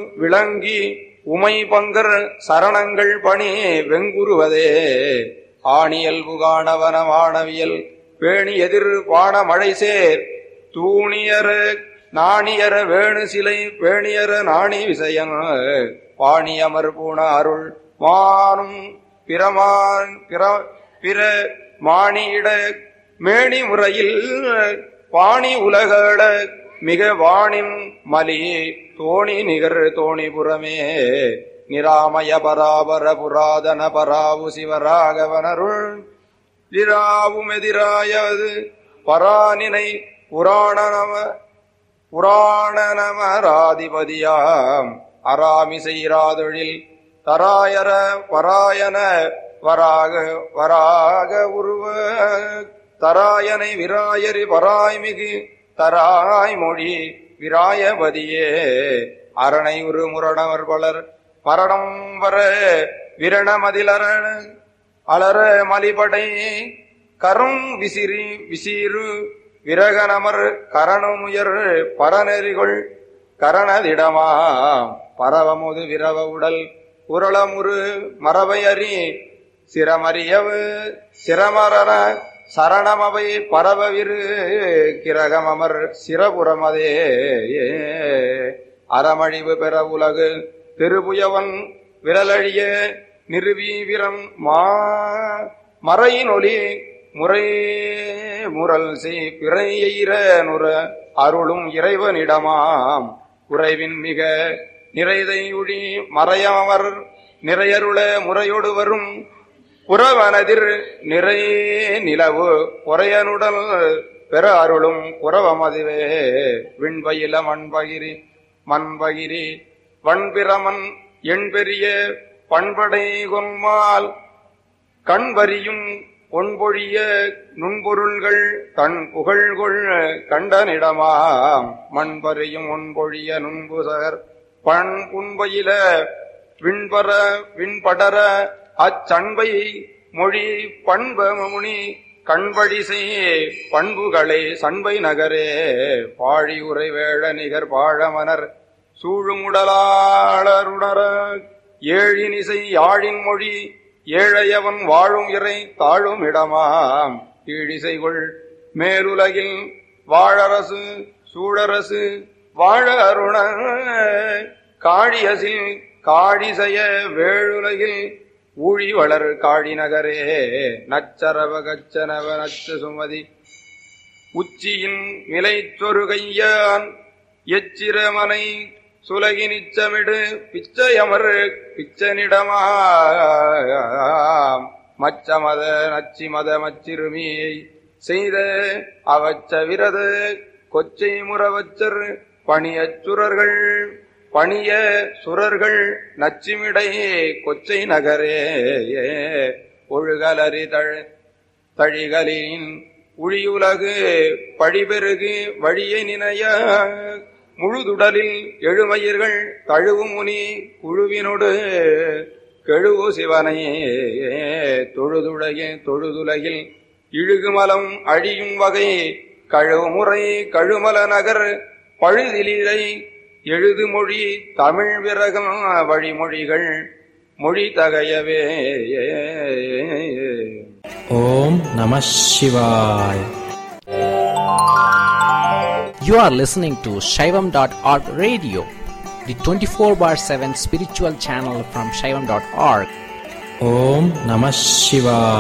விளங்கி உமை பங்கர் சரணங்கள் பணி வெங்குருவதே ஆணியல் புகாணவன வானவியல் பேணி எதிர் பாண மழை சேர் தூணியர நாணியர வேணு சிலை பேணியர நாணி விசயன் பாணியமர் பூண அருள் மானும் பிரமான் பிற பிற மாணியிட மேணி முறையில் பாணி உலகள மிக வாணின் மலி தோணி நிகர் தோணிபுரமே நிராமய பராபர புராதன பராவு சிவராகவனருள் திராவும் எதிராயது பரானினை புராண நம புராண நமராதிபதியாம் அராமிசைராதொழில் தராயர பராயன வராக வராக உருவ தராயனை விராயரி பராய்மிகு தராய் மொழி விராயபதியே அரணை உரு முரணவர் பலர் மரணம் வர விரணமதிலர அலர மலிபடை கரும் விசிறி விசீரு விரகனமர் கரணமுயர் பரநெறிகொள் கரணதிடமா பரவமுது விரவ உடல் உருளமுரு மரபையறி சிரமறியவு சிரமரன சரணமவை பரவவிரு கிரகமமர் சிரபுரமதே அறமழிவு பெற உலகு திருபுயவன் விரலழிய நிறுவீவிரம் மா மறையினொலி முறை முரல் செய் பிறையெய்ர நுர அருளும் இறைவனிடமாம் குறைவின் மிக நிறைதை உழி மறையவர் நிறையருள முறையொடு வரும் புறவனதிர் நிறை நிலவு பொறையனுடல் பெற அருளும் புறவமதுவே விண்பயில மண்பகிரி மண்பகிரி வண்பிரமன் எண்பெரிய பண்படை கொன்மால் கண்வரியும் பொன்பொழிய நுண்பொருள்கள் தன் புகழ்கொள் கண்டனிடமாம் மண்பறியும் ஒன்பொழிய நுண்புசகர் பண் புண்பயில விண்பர விண்படர அச்சண்பை மொழி பண்பமுனி கண்பழி செய்ய பண்புகளை சண்பை நகரே பாழி உரை வேழ நிகர் பாழமனர் சூழுமுடலாளருணர ஏழினிசை யாழின் மொழி ஏழையவன் வாழும் இறை தாழும் இடமாம் கீழிசைகொள் மேலுலகில் வாழரசு சூழரசு வாழ அருண காழியசில் காழிசய வேழுலகில் ஊழி வளர் காழி நகரே நச்சரவ கச்சனவ நச்ச சுமதி உச்சியின் நிலை சொருகையான் எச்சிரமனை சுலகி நிச்சமிடு பிச்சையமர் பிச்சனிடமா மச்சமத நச்சிமத மச்சிறுமியை செய்த அவச்ச விரத கொச்சை முறவச்சர் பணியச் சுரர்கள் பணிய சுரர்கள் நச்சிமிடை கொச்சை நகரே ஒழுகலறி தழ் தழிகளின் உழியுலகு பழிபெருகு வழியை நினைய முழுதுடலில் எழுமயிர்கள் தழுவு முனி குழுவினொடு கெழுவு சிவனை தொழுதுலகில் தொழுதுலகில் இழுகுமலம் அழியும் வகை கழுமுறை கழுமல நகர் பழுதிலிலை எழுது மொழி தமிழ் விரகம் வழிமொழிகள் மொழி தகையவே ஓம் நம சிவாய் You are listening to Shaivam.org radio, the 24 bar 7 spiritual channel from Shaivam.org. ஓம் நம சிவாய்